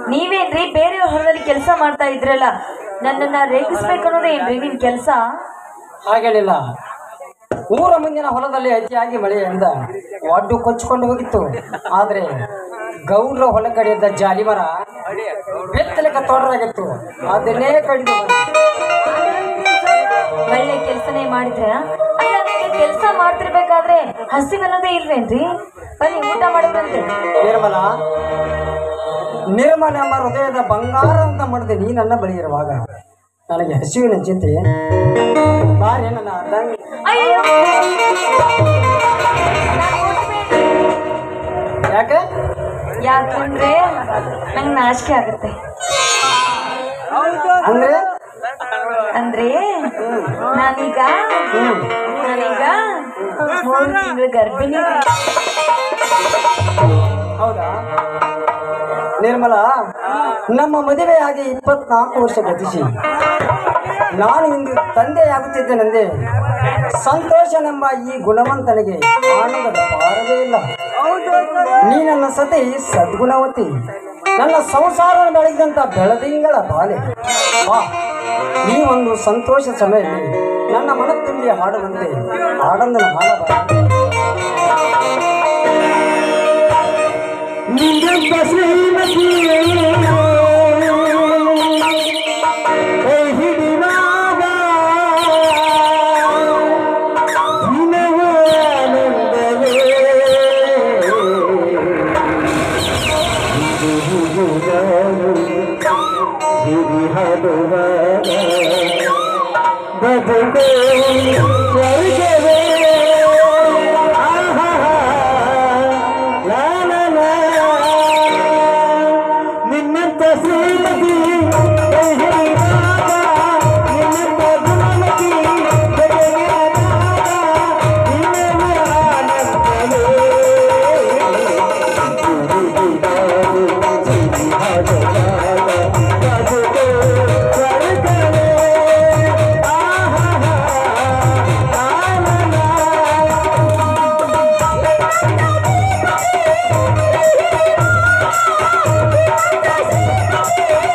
ನೀವೇನ್ರಿ ಬೇರೆಯವ್ರ ಹೊಲದಲ್ಲಿ ಕೆಲಸ ಮಾಡ್ತಾ ಇದ್ರಲ್ಲ ನನ್ನನ್ನ ರೇಗಿಸ್ಬೇಕು ಅನ್ನೋದೇನ್ರಿ ನಿಮ್ ಕೆಲಸ ಹಾಗೇನಿಲ್ಲ ಊರ ಮುಂದಿನ ಹೊಲದಲ್ಲಿ ಅತಿಯಾಗಿ ಮಳೆಯಿಂದ ಒಡ್ಡು ಕೊಚ್ಚಿಕೊಂಡು ಹೋಗಿತ್ತು ಆದ್ರೆ ಗೌಡ್ರ ಹೊಲ ಕಡೆಯಿಂದ ಜಾಲಿ ಮರ ಬೆತ್ತಲಿಕ್ಕೆ ತೊಡರಾಗಿತ್ತು ಅದನ್ನೇ ಕಡಿದು ಬಂದೆ. ಒಳ್ಳೆ ಕೆಲಸನೇ ಮಾಡಿದ್ರ ಅಲ್ಲ ನಿಮ್ಗೆ ಕೆಲಸ ಮಾಡ್ತಿರ್ಬೇಕಾದ್ರೆ ಹಸಿವನ್ನೋದೇ ಇಲ್ವೇನ್ರಿ ಬನ್ನಿ ಊಟ ಮಾಡೋದಂತೆ ನಿರ್ಮಲ ನಿರ್ಮಲ ಎಂಬ ಹೃದಯದ ಬಂಗಾರ ಅಂತ ಮಾಡಿದೆ ನೀ ನನ್ನ ಬಳಿ ಇರುವಾಗ ನನಗೆ ಹಸಿವಿನ ಚಿಂತೆ ಬಾರಿ ನನ್ನ ತಂಗಿ ಅಯ್ಯೋ ನಾನ್ ಕೊಡ್ಬೇಡ್ರಿ. ಯಾಕೆ ಯಾಕಂದ್ರೆ ನಂಗೆ ನಾಚಿಕೆ ಆಗುತ್ತೆ ಅಂದ್ರೆ ಅಂದ್ರೆ ನಾನೀಗ ಹ್ಮ್ ನಾನೀಗ ಮೂರು ತಿಂಗಳು ಗರ್ಭಿಣಿ ರೀ. ಹೌದಾ ನಿರ್ಮಲ ನಮ್ಮ ಮದುವೆಯಾಗಿ ಇಪ್ಪತ್ನಾಲ್ಕು ವರ್ಷ ಗತಿಸಿ ನಾನು ಇಂದು ತಂದೆಯಾಗುತ್ತಿದ್ದೇನೆಂದೇ ಸಂತೋಷನೆಂಬ ಈ ಗುಣವಂತನಿಗೆ ಆನಂದದ ಪಾರವೇ ಇಲ್ಲ ನೀ ನನ್ನ ಸತಿ ಸದ್ಗುಣವತಿ ನನ್ನ ಸಂಸಾರ ಬೆಳಗಿದಂತ ಬೆಳದಿಂಗಳ ಬಾಲೆ ಬಾ ಈ ಒಂದು ಸಂತೋಷ ಸಮಯದಲ್ಲಿ ನನ್ನ ಮನ ತುಂಬಿ ಹಾಡುವಂತೆ ಹಾಡಂದನ ಹಾಡಬಾರದು ನಿಂಗಂತ ಶ್ರೀಮತಿ ಕೈ ಹಿಡಿವಾಗ ದಿನವೂ ಆನಂದವೇ ಹುಡುಗಾನು ಸಿರಿ ಹಾಡುವಾಗ ಬದುಕೋ ಸ್ವರ್ಗವೇ ಆಹಾ ಲಾ ಲಾ ಲಾ. ನಿನ್ನಂತ ಶ್ರೀಮತಿ ಕೈ ಹಿಡಿದಾಗ, ನಿನ್ನಂತ ಗುಣಮತಿ ಜಗವಿರದಾಗ, ದಿನವೂ ಆನಂದವೇ. ಹುಡುಗಿದಾರು ಸಿರಿ ಹಾಡುವಾಗ, ಬದುಕೋ ಸ್ವರ್ಗವೇ. ಆಹಾ ಲಾ ಲಾ ಲಾ. ಅಯ್ಯೋ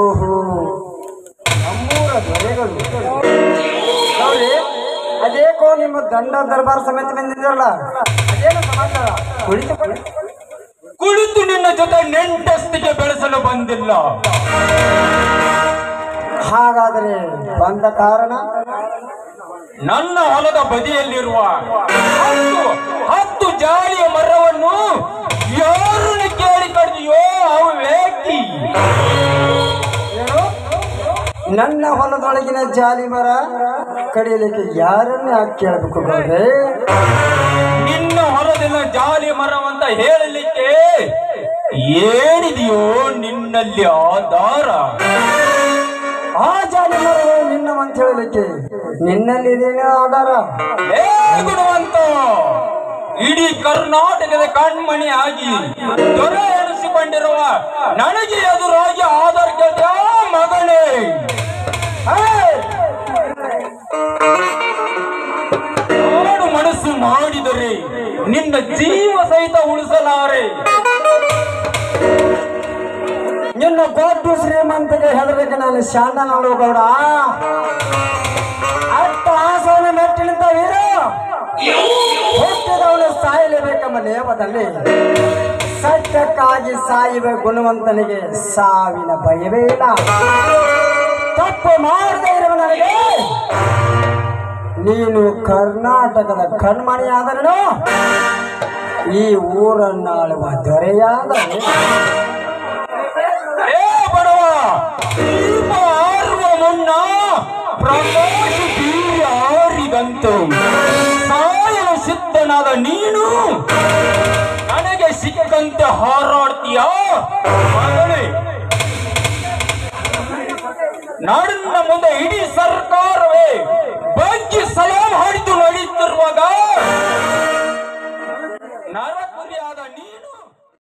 ಓಹೋ ನಮ್ಮೂರ ದೊರೆಗಳು ನೋಡಿ ಅದೇಕೋ ನಿಮ್ಮ ದಂಡ ದರ್ಬಾರ್ ಸಮೇತ ಬಂದಿದ್ರಲ್ಲ ಅದೇನು ಸಮಾಚಾರ ಕುಳಿತುಕೊಳ್ಳಿ ಕುಳಿತು ನಿನ್ನ ಜೊತೆ ನೆಂಟಸ್ತಿಗೆ ಬೆಳೆಸಲು ಬಂದಿಲ್ಲ ಹಾಗಾದರೆ ಬಂದ ಕಾರಣ ನನ್ನ ಹೊಲದ ಬದಿಯಲ್ಲಿರುವ ಹತ್ತು ಹತ್ತು ಜಾಲಿಯ ಮರವನ್ನು ಯಾರನ್ನು ಕೇಳಿ ಕಡಿದೆಯೋ ಅವು ವ್ಯಕ್ತಿ ಏನು ನನ್ನ ಹೊಲದೊಳಗಿನ ಜಾಲಿ ಮರ ಕಡಿಯಲಿಕ್ಕೆ ಯಾರನ್ನ ಯಾಕೆ ಕೇಳಬೇಕು ಗೌಡ್ರೆ ನಿನ್ನ ಹೊಲದಿನ ಜಾಲಿ ಮರವಂತ ಹೇಳಲಿಕ್ಕೆ ಏನಿದೆಯೋ ನಿನ್ನಲ್ಲಿ ಆಧಾರ ಆ ಜಾಲಿ ಮರಗಳು ನಿನ್ನವಂತ ಹೇಳಲಿಕ್ಕೆ ನಿನ್ನಲ್ಲಿ ಇದೇನೇ ಆಧಾರ ಏ ಗುಣವಂತ ಇಡೀ ಕರ್ನಾಟಕದ ಕಣ್ಮಣಿ ಆಗಿ ದೊರೆ ಎನಿಸಿಕೊಂಡಿರುವ ನನಗೆ ಎದುರಾಗಿ ಆಧಾರ ಕೇಳ್ತೀಯ ಮಗನೇ ನಾಡು ಮನಸ್ಸು ಮಾಡಿದರೆ ನಿನ್ನ ಜೀವ ಸಹಿತ ಉಳಿಸಲಾರೆ ನಿನ್ನ ಗೊತ್ತು ಶ್ರೀಮಂತಿಗೆ ಹೆದರಿಕೆ ನಾನು ಶಾಂತ ನೋಡು ಗೌಡ ಅಟ್ಟ ಆಸವನ ಮೆಟ್ಟಿನಿಂದ ವೀರು ಹುಟ್ಟಿದವನು ಸಾಯಲೇಬೇಕೆಂಬ ನೇಮದಲ್ಲಿ ಸತ್ಯಕ್ಕಾಗಿ ಸಾಯುವ ಗುಣವಂತನಿಗೆ ಸಾವಿನ ಭಯವೇ ಇಲ್ಲ ತಪ್ಪು ಮಾಡದೇ ಇರುವ ನನಗೆ ನೀನು ಕರ್ನಾಟಕದ ಕಣ್ಮಣಿಯಾದರೇನು ಈ ಊರನ್ನಾಳುವ ದೊರೆಯಾದರೆ ಏ ಬಡವ ದೀಪ ಆರುವ ಮುನ್ನ ಪ್ರಕಾಶ ಬೀರಿ ಆರಿದಂತು ಸಾಯಲು ಸಿದ್ಧನಾದ ನೀನು ನನಗೆ ಸಿಕ್ಕಂತೆ ಹಾರಾಡ್ತೀಯ ಮಗನೇ ನಾಡಿನ ಮುಂದೆ ಇಡೀ ಸರ್ಕಾರವೇ ಬಗ್ಗಿ ಸಲಾಂ ಹಾಡಿತು ನಡೆಯುತ್ತಿರುವಾಗ ನರಕುರಿಯಾದ ನೀನು